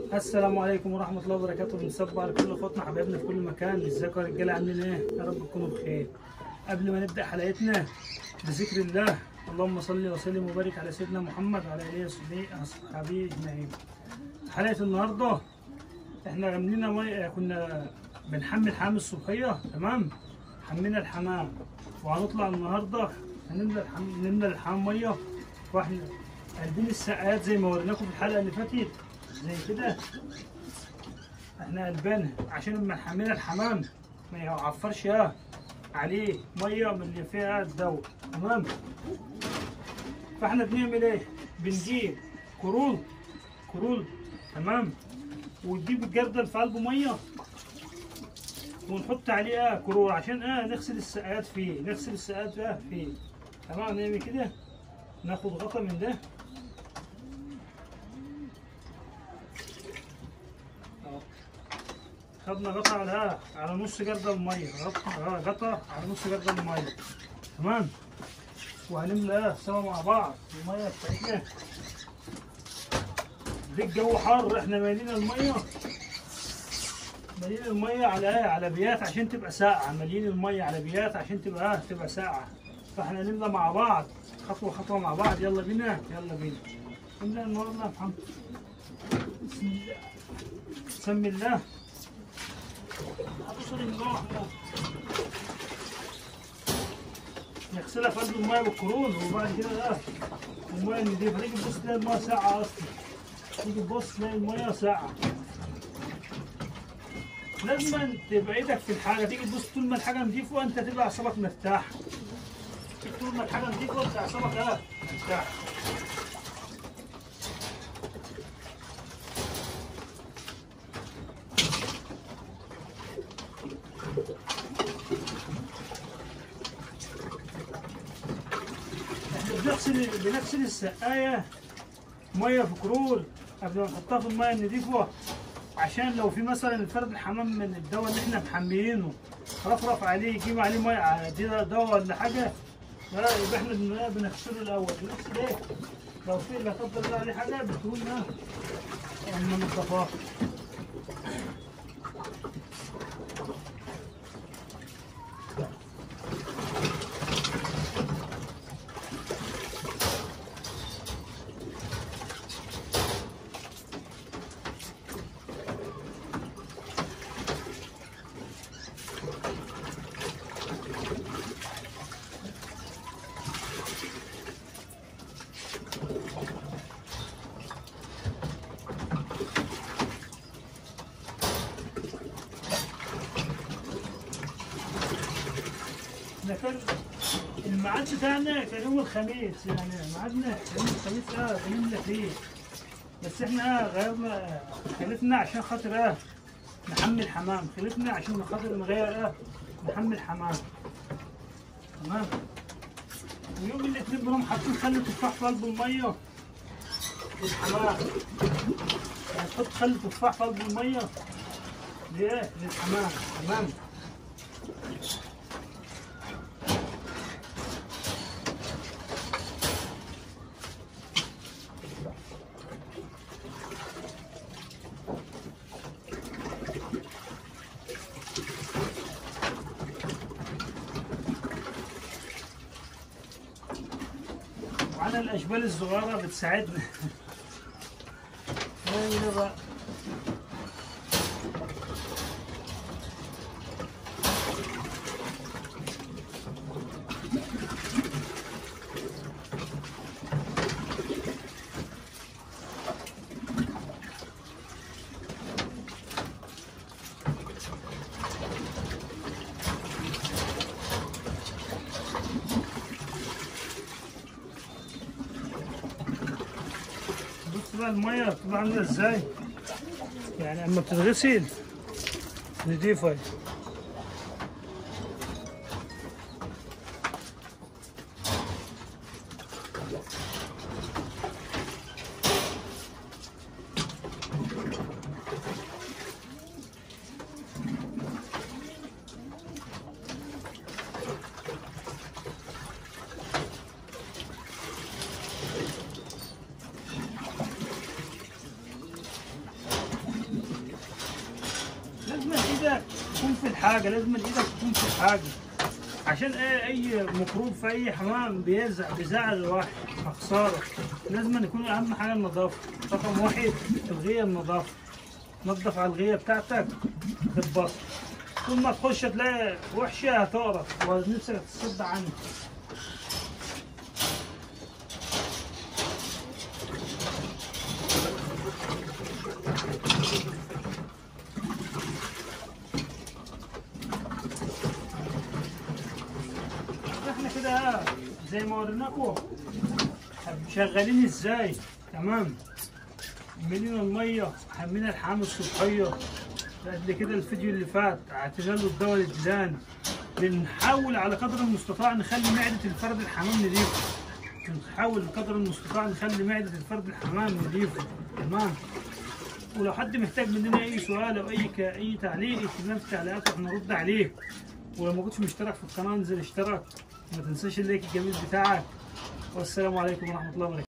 السلام عليكم ورحمة الله وبركاته بنصب على كل اخواتنا حبايبنا في كل مكان ازيكم يا رجالة عاملين ايه؟ يا رب تكونوا بخير قبل ما نبدأ حلقتنا بذكر الله اللهم صل وسلم وبارك على سيدنا محمد وعلى اله وصحبه اصحابه اجمعين حلقة النهاردة احنا عاملين مي... كنا بنحمل حمام الصبحية تمام؟ حمينا الحمام وهنطلع النهاردة هنملى الحمام نملى الحمام مية واحنا قلبين السقايات زي ما وريناكم في الحلقة اللي فاتت زي كده احنا قلبانها عشان لما نحملها الحمام ما يعفرش اه عليه ميه من اللي فيها الدواء تمام فاحنا بنعمل ايه بنجيب كرول كرول تمام ونجيب الجردل في قلبه ميه ونحط عليه اه كرول عشان اه نغسل السقايات فيه نغسل السقايات اه فيه تمام نعمل كده ناخد غطا من ده خدنا غطا على على نص جردل الميه غطا آه، غطا على نص جردل الميه تمام وهنملى سوا مع بعض الميه بتاعتنا دي الجو حر احنا مالين الميه مالين الميه على ايه على بيات عشان تبقى ساقعه مالين الميه على بيات عشان تبقى آه، تبقى ساقعه فاحنا نملى مع بعض خطوه خطوه مع بعض يلا بينا يلا بينا نملى النهارده يا محمد بسم الله بسم الله هتصل النار نغسلها في قلب الميه بالقرون وبعد كده لا الميه النضيفه تيجي تبص تلاقي الميه ساقعه اصلا تيجي تبص تلاقي الميه ساقعه لازم تبقى ايدك في الحاجه تيجي تبص طول ما الحاجه نضيفه انت تبقى اعصابك مرتاح طول ما الحاجه نضيفه انت اعصابك اه مرتاح احنا بنغسل بنغسل السقاية مية في كرول قبل ما نحطها في المية النضيفة عشان لو في مثلا الفرد الحمام من الدواء اللي احنا محميينه رفرف عليه يجيب عليه مية ع- دي دواء ولا حاجة لا يبقى احنا بن- بنغسله الأول بنغسل ايه؟ لو في لا قدر الله عليه حاجة بتكون اه اما نضفاها احنا كان الميعاد بتاعنا كان يوم الخميس يعني ميعادنا يوم الخميس اه بنملى فيه بس احنا اه غيرنا آه، خلفنا عشان خاطر اه نحمل حمام خلفنا عشان خاطر نغير اه نحمل حمام تمام ويوم الاثنين بنقوم حاطين خل تفاح في قلب الميه للحمام يعني تحط خل تفاح في قلب الميه ليه؟ للحمام تمام وعلى الاشبال الصغيره بتساعدنا هنا بقى بص بقى الميه بتبقى عامله ازاي يعني اما بتتغسل نضيفه ايدك تكون في الحاجه لازم ايدك تكون في الحاجه عشان ايه اي ميكروب في اي حمام بيزع بيزعل الواحد خساره لازم يكون اهم حاجه النظافه رقم واحد الغيه النظافه نظف على الغيه بتاعتك بالبصل طول ما تخش تلاقي وحشه هتقرف ونفسك تصد عنها احنا كده زي ما وريناكم شغالين ازاي تمام ملينا الميه حمينا الحمام الصبحيه قبل كده الفيديو اللي فات اعتنا له الدواء للديدان بنحاول على قدر المستطاع نخلي معده الفرد الحمام نظيفه بنحاول بقدر المستطاع نخلي معده الفرد الحمام نظيفه تمام ولو حد محتاج مننا اي سؤال او اي ك... اي تعليق اكتب في التعليقات واحنا نرد عليه ولو ما كنتش مشترك في القناه انزل اشترك ما تنساش اللايك الجميل بتاعك والسلام عليكم ورحمه الله وبركاته